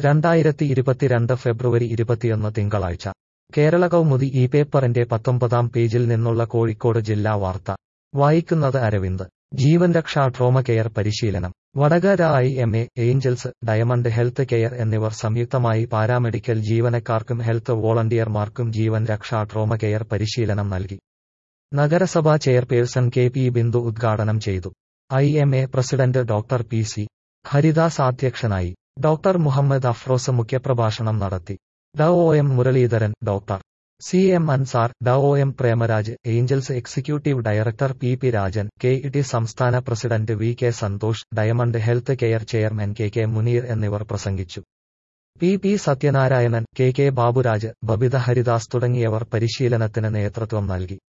രണ്ടായിരത്തി ഇരുപത്തിരണ്ട് ഫെബ്രുവരി ഇരുപത്തിയൊന്ന് തിങ്കളാഴ്ച കേരള കൗമുദി ഈ പേപ്പറിന്റെ പത്തൊമ്പതാം പേജിൽ നിന്നുള്ള കോഴിക്കോട് ജില്ലാ വാർത്ത വായിക്കുന്നത് അരവിന്ദ് ജീവൻ രക്ഷാ ട്രോമ കെയർ പരിശീലനം Vadakara I M A Angels Diamond Health Care എന്നിവർ സംയുക്തമായി പാരാമെഡിക്കൽ ജീവനക്കാർക്കും ഹെൽത്ത് വോളണ്ടിയർമാർക്കും ജീവൻ രക്ഷാ ട്രോമ കെയർ പരിശീലനം നൽകി നഗരസഭാ ചെയർപേഴ്സൺ കെ പി ബിന്ദു ഉദ്ഘാടനം ചെയ്തു I M A president doctor P C Haridas അധ്യക്ഷനായി ഡോക്ടർ മുഹമ്മദ് അഫ്രോസ് മുഖ്യപ്രഭാഷണം നടത്തി ഡ ഒ എം Muraleedharan doctor C M Ansar ഡ ഒ എം Premaraj Angels executive director P P Rajan K E T സംസ്ഥാന president V K Santhosh Diamond Health Care chairman K K Muneer എന്നിവർ പ്രസംഗിച്ചു P P Sathyanarayanan K K Baburaj Babitha Haridas തുടങ്ങിയവർ പരിശീലനത്തിന് നേതൃത്വം നൽകി